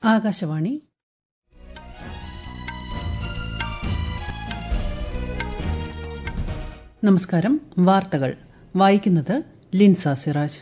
ആകാശവാണി നമസ്കാരം വാർത്തകൾ വായിക്കുന്നത് ലിൻസ സിറാജ്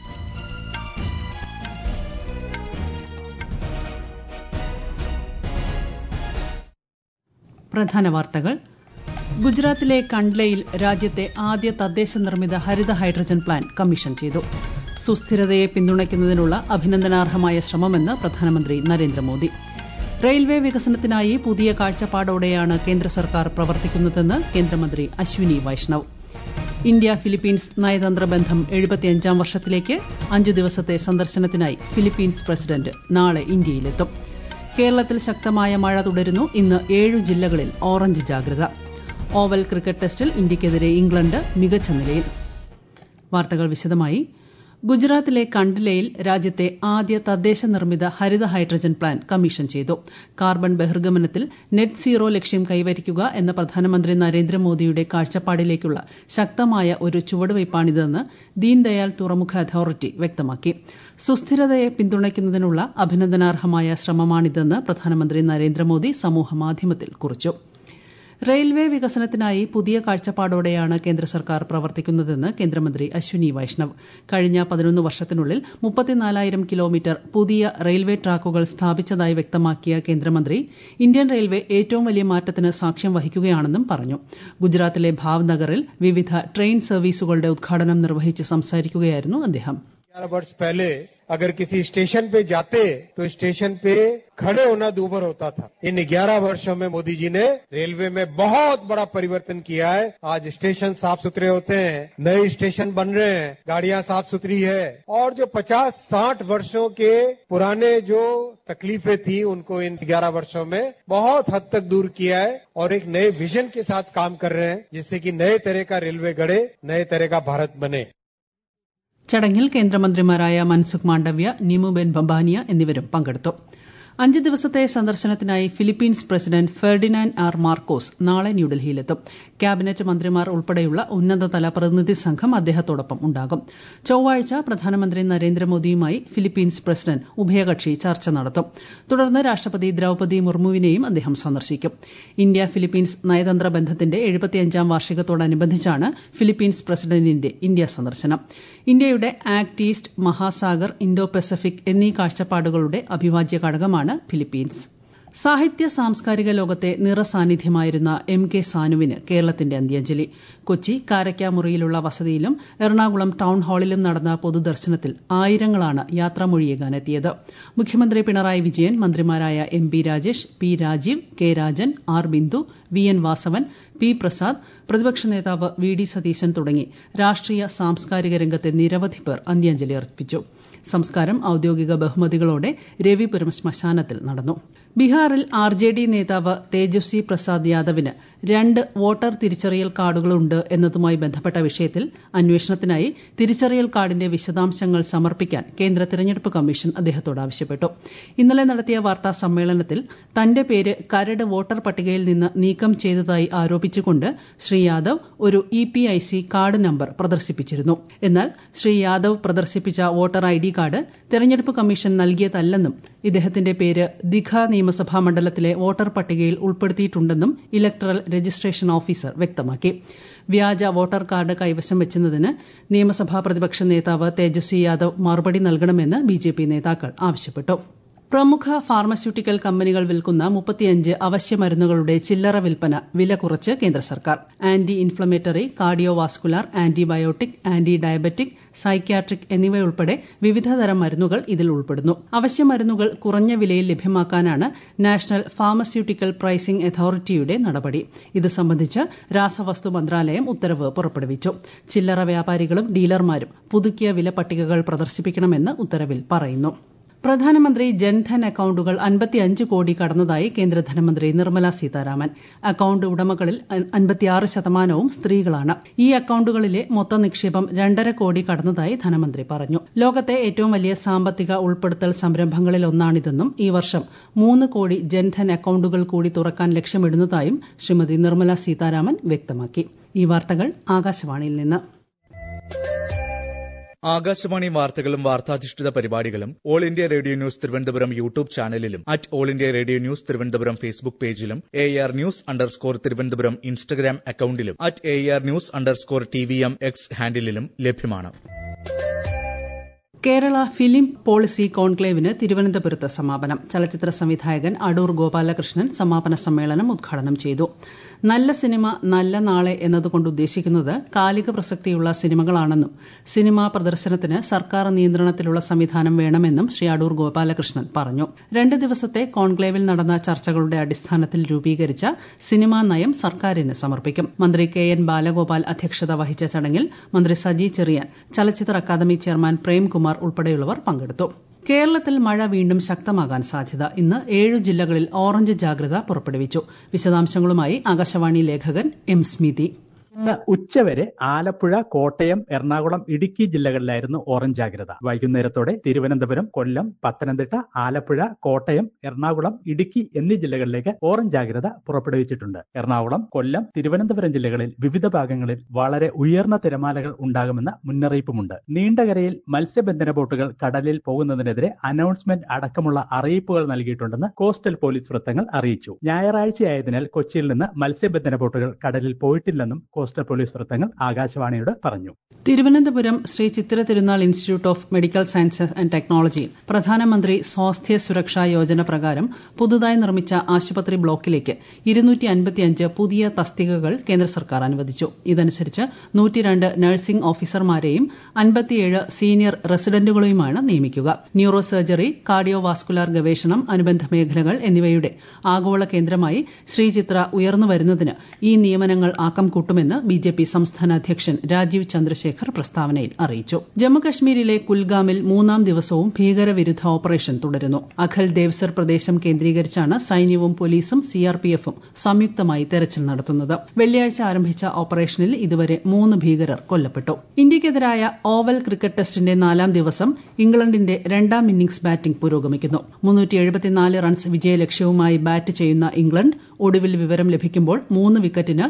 പ്രധാന വാർത്തകൾ ഗുജറാത്തിലെ കണ്ട്ലയിൽ രാജ്യത്തെ ആദ്യ തദ്ദേശ നിർമ്മിത ഹരിത ഹൈഡ്രജൻ പ്ലാന്റ് കമ്മീഷൻ ചെയ്തു സുസ്ഥിരതയെ പിന്തുണയ്ക്കുന്നതിനുള്ള അഭിനന്ദനാർഹമായ ശ്രമമെന്ന് പ്രധാനമന്ത്രി നരേന്ദ്രമോദി റെയിൽവേ വികസനത്തിനായി പുതിയ കാഴ്ചപ്പാടോടെയാണ് കേന്ദ്ര സർക്കാർ പ്രവർത്തിക്കുന്നതെന്ന് കേന്ദ്രമന്ത്രി അശ്വിനി വൈഷ്ണവ് ഇന്ത്യ ഫിലിപ്പീൻസ് നയതന്ത്ര ബന്ധം എഴുപത്തിയഞ്ചാം വർഷത്തിലേക്ക് അഞ്ചു ദിവസത്തെ സന്ദർശനത്തിനായി ഫിലിപ്പീൻസ് പ്രസിഡന്റ് നാളെ ഇന്ത്യയിലെത്തും കേരളത്തിൽ ശക്തമായ മഴ തുടരുന്നു ഇന്ന് ഏഴു ജില്ലകളിൽ ഓറഞ്ച് ജാഗ്രത ഓവൽ ക്രിക്കറ്റ് ടെസ്റ്റിൽ ഇന്ത്യയ്ക്കെതിരെ ഇംഗ്ലണ്ട് മികച്ച നിലയിൽ വാർത്തകൾ വിശദമായി ഗുജറാത്തിലെ കണ്ട്ലയിൽ രാജ്യത്തെ ആദ്യ തദ്ദേശ നിർമ്മിത ഹരിത ഹൈഡ്രജൻ പ്ലാന്റ് കമ്മീഷൻ ചെയ്തു കാർബൺ ബഹിർഗമനത്തിൽ നെറ്റ് സീറോ ലക്ഷ്യം കൈവരിക്കുക എന്ന പ്രധാനമന്ത്രി നരേന്ദ്രമോദിയുടെ കാഴ്ചപ്പാടിലേക്കുള്ള ശക്തമായ ഒരു ചുവടുവയ്പ്പാണിതെന്ന് ദീൻദയാൽ തുറമുഖ അതോറിറ്റി വ്യക്തമാക്കി സുസ്ഥിരതയെ പിന്തുണയ്ക്കുന്നതിനുള്ള അഭിനന്ദനാർഹമായ ശ്രമമാണിതെന്ന് പ്രധാനമന്ത്രി നരേന്ദ്രമോദി സമൂഹമാധ്യമത്തിൽ കുറിച്ചു റെയിൽവേ വികസനത്തിനായി പുതിയ കാഴ്ചപ്പാടോടെയാണ് കേന്ദ്ര സർക്കാർ പ്രവർത്തിക്കുന്നതെന്ന് കേന്ദ്രമന്ത്രി അശ്വിനി വൈഷ്ണവ് കഴിഞ്ഞ പതിനൊന്ന് വർഷത്തിനുള്ളിൽ മുപ്പത്തിനാലായിരം കിലോമീറ്റർ പുതിയ റെയിൽവേ ട്രാക്കുകൾ സ്ഥാപിച്ചതായി വ്യക്തമാക്കിയ കേന്ദ്രമന്ത്രി ഇന്ത്യൻ റെയിൽവേ ഏറ്റവും വലിയ മാറ്റത്തിന് സാക്ഷ്യം വഹിക്കുകയാണെന്നും പറഞ്ഞു ഗുജറാത്തിലെ ഭാവ്നഗറിൽ വിവിധ ട്രെയിൻ സർവീസുകളുടെ ഉദ്ഘാടനം നിർവഹിച്ച് സംസാരിക്കുകയായിരുന്നു അദ്ദേഹം ग्यारह वर्ष पहले अगर किसी स्टेशन पे जाते तो स्टेशन पे खड़े होना दूभर होता था इन 11 वर्षों में मोदी जी ने रेलवे में बहुत बड़ा परिवर्तन किया है आज स्टेशन साफ सुथरे होते हैं नए स्टेशन बन रहे हैं गाड़ियां साफ सुथरी है और जो 50-60 वर्षों के पुराने जो तकलीफें थी उनको इन 11 वर्षों में बहुत हद तक दूर किया है और एक नए विजन के साथ काम कर रहे हैं जिससे कि नए तरह का रेलवे गढ़े नए तरह का भारत बने ചടങ്ങിൽ കേന്ദ്രമന്ത്രിമാരായ മൻസുഖ് മാണ്ഡവ്യ നിമുബെൻ ബംബാനിയ എന്നിവരും പങ്കെടുത്തു അഞ്ച് ദിവസത്തെ സന്ദർശനത്തിനായി Philippines president Ferdinand R Marcos നാളെ ന്യൂഡൽഹിയിലെത്തും ക്യാബിനറ്റ് മന്ത്രിമാർ ഉൾപ്പെടെയുള്ള ഉന്നതതല പ്രതിനിധി സംഘം അദ്ദേഹത്തോടൊപ്പം ഉണ്ടാകും ചൊവ്വാഴ്ച പ്രധാനമന്ത്രി നരേന്ദ്രമോദിയുമായി ഫിലിപ്പീൻസ് പ്രസിഡന്റ് ഉഭയകക്ഷി ചർച്ച നടത്തും തുടർന്ന് രാഷ്ട്രപതി ദ്രൌപതി മുർമുവിനെയും അദ്ദേഹം സന്ദർശിക്കും ഇന്ത്യ ഫിലിപ്പീൻസ് നയതന്ത്ര ബന്ധത്തിന്റെ എഴുപത്തിയഞ്ചാം വാർഷികത്തോടനുബന്ധിച്ചാണ് ഫിലിപ്പീൻസ് പ്രസിഡന്റിന്റെ ഇന്ത്യ സന്ദർശനം ഇന്ത്യയുടെ Act East Mahasagar Indo Pacific എന്നീ കാഴ്ചപ്പാടുകളുടെ അഭിവാജ്യ ഘടകമാണ് ഫിലിപ്പീൻസ് സാഹിത്യ സാംസ്കാരിക ലോകത്തെ നിറസാന്നിധ്യമായിരുന്ന എം കെ സാനുവിന് കേരളത്തിന്റെ അന്ത്യാഞ്ജലി കൊച്ചി കാരക്കാമുറിയിലുള്ള വസതിയിലും എറണാകുളം ടൌൺ ഹാളിലും നടന്ന പൊതുദർശനത്തിൽ ആയിരങ്ങളാണ് യാത്രാമൊഴിയേകാനെത്തിയത് മുഖ്യമന്ത്രി പിണറായി വിജയൻ മന്ത്രിമാരായ M P Rajesh P Rajeev K Rajan R Bindu V N Vasavan P Prasad പ്രതിപക്ഷ നേതാവ് വി ഡി സതീശൻ തുടങ്ങി രാഷ്ട്രീയ സാംസ്കാരിക രംഗത്തെ നിരവധി പേർ അന്ത്യാഞ്ജലി അർപ്പിച്ചു സംസ്കാരം ഔദ്യോഗിക ബഹുമതികളോടെ രവിപുരം ശ്മശാനത്തിൽ നടന്നു ബീഹാറിൽ ആർ ജെ ഡി നേതാവ് തേജസ്വി പ്രസാദ് യാദവിന് രണ്ട് വോട്ടർ തിരിച്ചറിയൽ കാർഡുകളുണ്ട് എന്നതുമായി ബന്ധപ്പെട്ട വിഷയത്തിൽ അന്വേഷണത്തിനായി തിരിച്ചറിയൽ കാർഡിന്റെ വിശദാംശങ്ങൾ സമർപ്പിക്കാൻ കേന്ദ്ര തെരഞ്ഞെടുപ്പ് കമ്മീഷൻ അദ്ദേഹത്തോട് ആവശ്യപ്പെട്ടു ഇന്നലെ നടത്തിയ വാർത്താ സമ്മേളനത്തിൽ തന്റെ പേര് കരട് വോട്ടർ പട്ടികയിൽ നിന്ന് നീക്കം ചെയ്തതായി ആരോപിച്ചുകൊണ്ട് ശ്രീ യാദവ് ഒരു E P I C card number പ്രദർശിപ്പിച്ചിരുന്നു എന്നാൽ ശ്രീ യാദവ് പ്രദർശിപ്പിച്ച വോട്ടർ ഐ ഡി കാർഡ് തെരഞ്ഞെടുപ്പ് കമ്മീഷൻ നൽകിയതല്ലെന്നും ഇദ്ദേഹത്തിന്റെ പേര് ദിഘ നിയമസഭാ മണ്ഡലത്തിലെ വോട്ടർ പട്ടികയിൽ ഉൾപ്പെടുത്തിയിട്ടുണ്ടെന്നും ഇലക്ടറൽ രജിസ്ട്രേഷൻ ഓഫീസർ വ്യക്തമാക്കി വ്യാജ വോട്ടർ കാർഡ് കൈവശം വെച്ചതിന് നിയമസഭാ പ്രതിപക്ഷ നേതാവ് തേജസ്വി യാദവ് മറുപടി നൽകണമെന്ന് ബിജെപി നേതാക്കൾ ആവശ്യപ്പെട്ടു പ്രമുഖ ഫാർമസ്യൂട്ടിക്കൽ കമ്പനികൾ വിൽക്കുന്ന മുപ്പത്തിയഞ്ച് അവശ്യമരുന്നുകളുടെ ചില്ലറ വിൽപ്പന വില കുറച്ച് കേന്ദ്ര സർക്കാർ anti inflammatory cardio vascular antibiotic anti diabetic psychiatric എന്നിവയുൾപ്പെടെ വിവിധതരം മരുന്നുകൾ ഇതിൽ ഉൾപ്പെടുന്നു അവശ്യമരുന്നുകൾ കുറഞ്ഞ വിലയിൽ ലഭ്യമാക്കാനാണ് നാഷണൽ ഫാർമസ്യൂട്ടിക്കൽ പ്രൈസിംഗ് അതോറിറ്റിയുടെ നടപടി ഇത് സംബന്ധിച്ച് രാസവസ്തു മന്ത്രാലയം ഉത്തരവ് പുറപ്പെടുവിച്ചു ചില്ലറ വ്യാപാരികളും ഡീലർമാരും പുതുക്കിയ വില പട്ടികകൾ പ്രദർശിപ്പിക്കണമെന്ന് ഉത്തരവിൽ പറയുന്നു പ്രധാനമന്ത്രി ജൻധൻ അക്കൌണ്ടുകൾ അൻപത്തിയഞ്ച് കോടി കടന്നതായി കേന്ദ്ര ധനമന്ത്രി നിർമ്മല സീതാരാമൻ അക്കൌണ്ട് ഉടമകളിൽ അൻപത്തിയാറ് ശതമാനവും സ്ത്രീകളാണ് ഈ അക്കൌണ്ടുകളിലെ മൊത്ത നിക്ഷേപം രണ്ടര കോടി കടന്നതായി ധനമന്ത്രി പറഞ്ഞു ലോകത്തെ ഏറ്റവും വലിയ സാമ്പത്തിക ഉൾപ്പെടുത്തൽ സംരംഭങ്ങളിലൊന്നാണിതെന്നും ഈ വർഷം മൂന്ന് കോടി ജൻധൻ അക്കൌണ്ടുകൾ കൂടി തുറക്കാൻ ലക്ഷ്യമിടുന്നതായും ശ്രീമതി നിർമ്മല സീതാരാമൻ വ്യക്തമാക്കി ഈ വാർത്തകൾ ആകാശവാണിയിൽ നിന്ന് ആകാശവാണി വാർത്തകളും വാർത്താധിഷ്ഠിത പരിപാടികളും All India Radio News Thiruvananthapuram YouTube ചാനലിലും at All India Radio News Thiruvananthapuram Facebook പേജിലും A R news underscore Thiruvananthapuram Instagram അക്കൌണ്ടിലും at A R news underscore T V M X ഹാൻഡിലും ലഭ്യമാണ് കേരള ഫിലിം പോളിസി കോൺക്ലേവിന് തിരുവനന്തപുരത്ത് സമാപനം ചലച്ചിത്ര സംവിധായകൻ അടൂർ ഗോപാലകൃഷ്ണൻ സമാപന സമ്മേളനം ഉദ്ഘാടനം ചെയ്തു നല്ല സിനിമ നല്ല നാളെ എന്നതുകൊണ്ട് ഉദ്ദേശിക്കുന്നത് കാലിക പ്രസക്തിയുള്ള സിനിമകളാണെന്നും സിനിമാ പ്രദർശനത്തിന് സർക്കാർ നിയന്ത്രണത്തിലുള്ള സംവിധാനം വേണമെന്നും ശ്രീ അടൂർ ഗോപാലകൃഷ്ണൻ പറഞ്ഞു രണ്ട് ദിവസത്തെ കോൺക്ലേവിൽ നടന്ന ചർച്ചകളുടെ അടിസ്ഥാനത്തിൽ രൂപീകരിച്ച സിനിമാ നയം സർക്കാരിന് സമർപ്പിക്കും മന്ത്രി കെ എൻ ബാലഗോപാൽ അധ്യക്ഷത വഹിച്ച ചടങ്ങിൽ മന്ത്രി സജി ചെറിയാൻ ചലച്ചിത്ര അക്കാദമി ചെയർമാൻ പ്രേംകുമാർ ഉൾപ്പെടെയുള്ളവർ പങ്കെടുത്തു കേരളത്തിൽ മഴ വീണ്ടും ശക്തമാകാൻ സാധ്യത ഇന്ന് ഏഴു ജില്ലകളിൽ ഓറഞ്ച് ജാഗ്രത പുറപ്പെടുവിച്ചു വിശദാംശങ്ങളുമായി ആകാശവാണി ലേഖകൻ എം സ്മിതി ഇന്ന് ഉച്ചവരെ ആലപ്പുഴ കോട്ടയം എറണാകുളം ഇടുക്കി ജില്ലകളിലായിരുന്നു ഓറഞ്ച് ജാഗ്രത വൈകുന്നേരത്തോടെ തിരുവനന്തപുരം കൊല്ലം പത്തനംതിട്ട ആലപ്പുഴ കോട്ടയം എറണാകുളം ഇടുക്കി എന്നീ ജില്ലകളിലേക്ക് ഓറഞ്ച് ജാഗ്രത പുറപ്പെടുവിച്ചിട്ടുണ്ട് എറണാകുളം കൊല്ലം തിരുവനന്തപുരം ജില്ലകളിൽ വിവിധ ഭാഗങ്ങളിൽ വളരെ ഉയർന്ന തിരമാലകൾ ഉണ്ടാകുമെന്ന മുന്നറിയിപ്പുമുണ്ട് നീണ്ടകരയിൽ മത്സ്യബന്ധന ബോട്ടുകൾ കടലിൽ പോകുന്നതിനെതിരെ അനൗൺസ്മെന്റ് അടക്കമുള്ള അറിയിപ്പുകൾ നൽകിയിട്ടുണ്ടെന്ന് കോസ്റ്റൽ പോലീസ് വൃത്തങ്ങൾ അറിയിച്ചു ഞായറാഴ്ചയായതിനാൽ കൊച്ചിയിൽ നിന്ന് മത്സ്യബന്ധന ബോട്ടുകൾ കടലിൽ പോയിട്ടില്ലെന്നും കോസ്റ്റൽ പോലീസ് വൃത്തങ്ങൾ ആകാശവാണിയോട് പറഞ്ഞു Thiruvananthapuram Shri Chithira Thirunal institute of medical sciences and ടെക്നോളജിയിൽ പ്രധാനമന്ത്രി സ്വാസ്ഥ്യ സുരക്ഷാ യോജന പ്രകാരം പുതുതായി നിർമ്മിച്ച ആശുപത്രി ബ്ലോക്കിലേക്ക് പുതിയ തസ്തികകൾ കേന്ദ്ര സർക്കാർ അനുവദിച്ചു ഇതനുസരിച്ച് നൂറ്റിരണ്ട് നഴ്സിംഗ് ഓഫീസർമാരെയും അൻപത്തിയേഴ് സീനിയർ റെസിഡന്റുകളെയുമാണ് നിയമിക്കുക ന്യൂറോ സർജറി കാർഡിയോ വാസ്കുലാർ ഗവേഷണം അനുബന്ധ മേഖലകൾ എന്നിവയുടെ ആഗോള കേന്ദ്രമായി ശ്രീചിത്ര ഉയർന്നു വരുന്നതിന് ഈ നിയമനങ്ങൾ ആക്കം കൂട്ടുമെന്ന് ബിജെപി സംസ്ഥാന അധ്യക്ഷൻ രാജീവ് ചന്ദ്രശേഖർ പ്രസ്താവനയിൽ അറിയിച്ചു ജമ്മുകശ്മീരിലെ കുൽഗാമിൽ മൂന്നാം ദിവസവും ഭീകരവിരുദ്ധ ഓപ്പറേഷൻ തുടരുന്നു അഖൽ ദേവ്സർ പ്രദേശം കേന്ദ്രീകരിച്ചാണ് സൈന്യവും പോലീസും സിആർപിഎഫും സംയുക്തമായി തെരച്ചിൽ നടത്തുന്നത് വെള്ളിയാഴ്ച ആരംഭിച്ച ഓപ്പറേഷനിൽ ഇതുവരെ മൂന്ന് ഭീകരർ കൊല്ലപ്പെട്ടു ഇന്ത്യയ്ക്കെതിരായ ഓവൽ ക്രിക്കറ്റ് ടെസ്റ്റിന്റെ നാലാം ദിവസം ഇംഗ്ലണ്ടിന്റെ രണ്ടാം ഇന്നിംഗ്സ് ബാറ്റിംഗ് പുരോഗമിക്കുന്നു റൺസ് വിജയലക്ഷ്യവുമായി ബാറ്റ് ചെയ്യുന്ന ഇംഗ്ലണ്ട് ഒടുവിൽ വിവരം ലഭിക്കുമ്പോൾ മൂന്ന് വിക്കറ്റിന്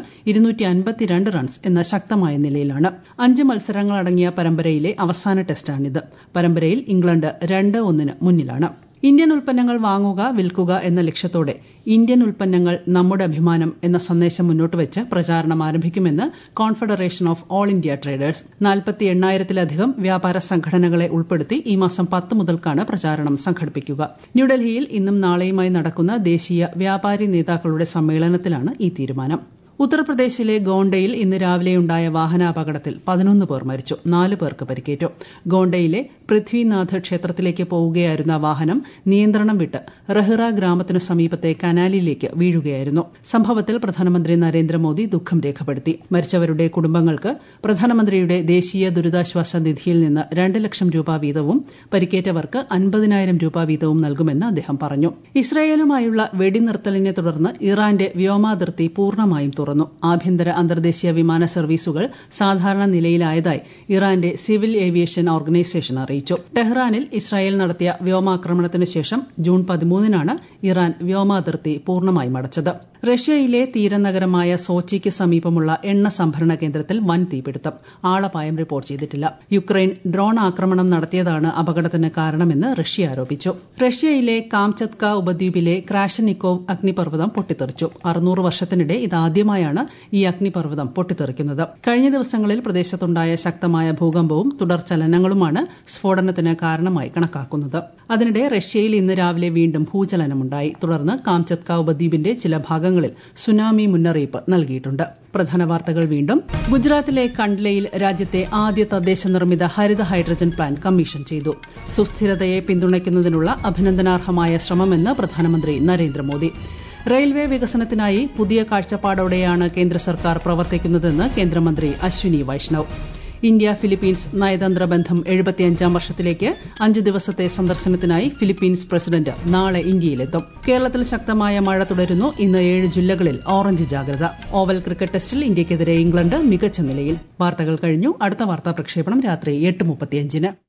റൺസ് എന്ന ശക്തമായ നിലയിലാണ് അഞ്ച് മത്സരങ്ങളടങ്ങിയ പരമ്പരയിലെ അവസാന ടെസ്റ്റാണിത് പരമ്പരയിൽ ഇംഗ്ലണ്ട് രണ്ട് ഒന്നിന് മുന്നിലാണ് ഇന്ത്യൻ ഉൽപ്പന്നങ്ങൾ വാങ്ങുക വിൽക്കുക എന്ന ലക്ഷ്യത്തോടെ ഇന്ത്യൻ ഉൽപ്പന്നങ്ങൾ നമ്മുടെ അഭിമാനം എന്ന സന്ദേശം മുന്നോട്ട് വെച്ച് പ്രചാരണം ആരംഭിക്കുമെന്ന് confederation of all India traders നാൽപ്പത്തി എണ്ണായിരത്തിലധികം വ്യാപാര സംഘടനകളെ ഉൾപ്പെടുത്തി ഈ മാസം പത്ത് മുതൽക്കാണ് പ്രചാരണം സംഘടിപ്പിക്കുക ന്യൂഡൽഹിയിൽ ഇന്നും നാളെയുമായി നടക്കുന്ന ദേശീയ വ്യാപാരി നേതാക്കളുടെ സമ്മേളനത്തിലാണ് ഈ തീരുമാനം ഉത്തർപ്രദേശിലെ ഗോണ്ടയിൽ ഇന്ന് രാവിലെയുണ്ടായ വാഹനാപകടത്തിൽ പതിനൊന്ന് പേർ മരിച്ചു നാല് പേർക്ക് പരിക്കേറ്റു ഗോണ്ടയിലെ പൃഥ്വിനാഥ് ക്ഷേത്രത്തിലേക്ക് പോവുകയായിരുന്ന വാഹനം നിയന്ത്രണം വിട്ട് റഹിറ ഗ്രാമത്തിനു സമീപത്തെ കനാലിലേക്ക് വീഴുകയായിരുന്നു സംഭവത്തിൽ പ്രധാനമന്ത്രി നരേന്ദ്രമോദി ദുഃഖം രേഖപ്പെടുത്തി മരിച്ചവരുടെ കുടുംബങ്ങൾക്ക് പ്രധാനമന്ത്രിയുടെ ദേശീയ ദുരിതാശ്വാസ നിധിയിൽ നിന്ന് രണ്ട് ലക്ഷം രൂപ വീതവും പരിക്കേറ്റവർക്ക് അൻപതിനായിരം രൂപ വീതവും നൽകുമെന്ന് അദ്ദേഹം പറഞ്ഞു ഇസ്രായേലുമായുള്ള വെടിനിർത്തലിനെ തുടർന്ന് ഇറാന്റെ വ്യോമാതിർത്തി പൂർണ്ണമായും തുറന്നു ആഭ്യന്തര അന്തർദേശീയ വിമാന സർവീസുകൾ സാധാരണ നിലയിലായതായി ഇറാന്റെ സിവിൽ ഏവിയേഷൻ ഓർഗനൈസേഷൻ അറിയിച്ചു ടെഹ്റാനിൽ ഇസ്രായേൽ നടത്തിയ വ്യോമാക്രമണത്തിന് ശേഷം ജൂൺ പതിമൂന്നിനാണ് ഇറാൻ വ്യോമാതിർത്തി പൂർണ്ണമായും അടച്ചത് റഷ്യയിലെ തീരനഗരമായ സോച്ചിക്ക് സമീപമുള്ള എണ്ണ സംഭരണ കേന്ദ്രത്തിൽ വൻ തീപിടുത്തം ആളപായം റിപ്പോർട്ട് ചെയ്തിട്ടില്ല യുക്രൈൻ ഡ്രോൺ ആക്രമണം നടത്തിയതാണ് അപകടത്തിന് കാരണമെന്ന് റഷ്യ ആരോപിച്ചു റഷ്യയിലെ കാംചത്ക ഉപദ്വീപിലെ ക്രാഷനിക്കോവ് അഗ്നിപർവ്വതം പൊട്ടിത്തെറിച്ചു അറുന്നൂറ് വർഷത്തിനിടെ ഇതാദ്യമായാണ് ഈ അഗ്നിപർവ്വതം പൊട്ടിത്തെറിക്കുന്നത് കഴിഞ്ഞ ദിവസങ്ങളിൽ പ്രദേശത്തുണ്ടായ ശക്തമായ ഭൂകമ്പവും തുടർ ചലനങ്ങളുമാണ് സ്ഫോടനത്തിന് കാരണമായി കണക്കാക്കുന്നത് അതിനിടെ റഷ്യയിൽ ഇന്ന് രാവിലെ വീണ്ടും ഭൂചലനമുണ്ടായി തുടർന്ന് കാംചത്ക ഉപദ്വീപിന്റെ ചില ഭാഗങ്ങളിൽ സുനാമി മുന്നറിയിപ്പ് നൽകിയിട്ടുണ്ട് പ്രധാന വാർത്തകൾ വീണ്ടും ഗുജറാത്തിലെ കണ്ട്ലയിൽ രാജ്യത്തെ ആദ്യ തദ്ദേശ നിർമ്മിത ഹരിത ഹൈഡ്രജൻ പ്ലാന്റ് കമ്മീഷൻ ചെയ്തു സുസ്ഥിരതയെ പിന്തുണയ്ക്കുന്നതിനുള്ള അഭിനന്ദനാർഹമായ ശ്രമമെന്ന് പ്രധാനമന്ത്രി നരേന്ദ്രമോദി റെയിൽവേ വികസനത്തിനായി പുതിയ കാഴ്ചപ്പാടോടെയാണ് കേന്ദ്ര സർക്കാർ പ്രവർത്തിക്കുന്നതെന്ന് കേന്ദ്രമന്ത്രി അശ്വിനി വൈഷ്ണവ് ഇന്ത്യ ഫിലിപ്പീൻസ് നയതന്ത്ര ബന്ധം എഴുപത്തിയഞ്ചാം വർഷത്തിലേക്ക് അഞ്ച് ദിവസത്തെ സന്ദർശനത്തിനായി ഫിലിപ്പീൻസ് പ്രസിഡന്റ് നാളെ ഇന്ത്യയിലെത്തും കേരളത്തിൽ ശക്തമായ മഴ തുടരുന്നു ഇന്ന് ഏഴ് ജില്ലകളിൽ ഓറഞ്ച് ജാഗ്രത ഓവൽ ക്രിക്കറ്റ് ടെസ്റ്റിൽ ഇന്ത്യയ്ക്കെതിരെ ഇംഗ്ലണ്ട് മികച്ച നിലയിൽ വാർത്തകൾ കഴിഞ്ഞു അടുത്ത വാർത്താ പ്രക്ഷേപണം രാത്രി എട്ട് മുപ്പത്തിയഞ്ചിന്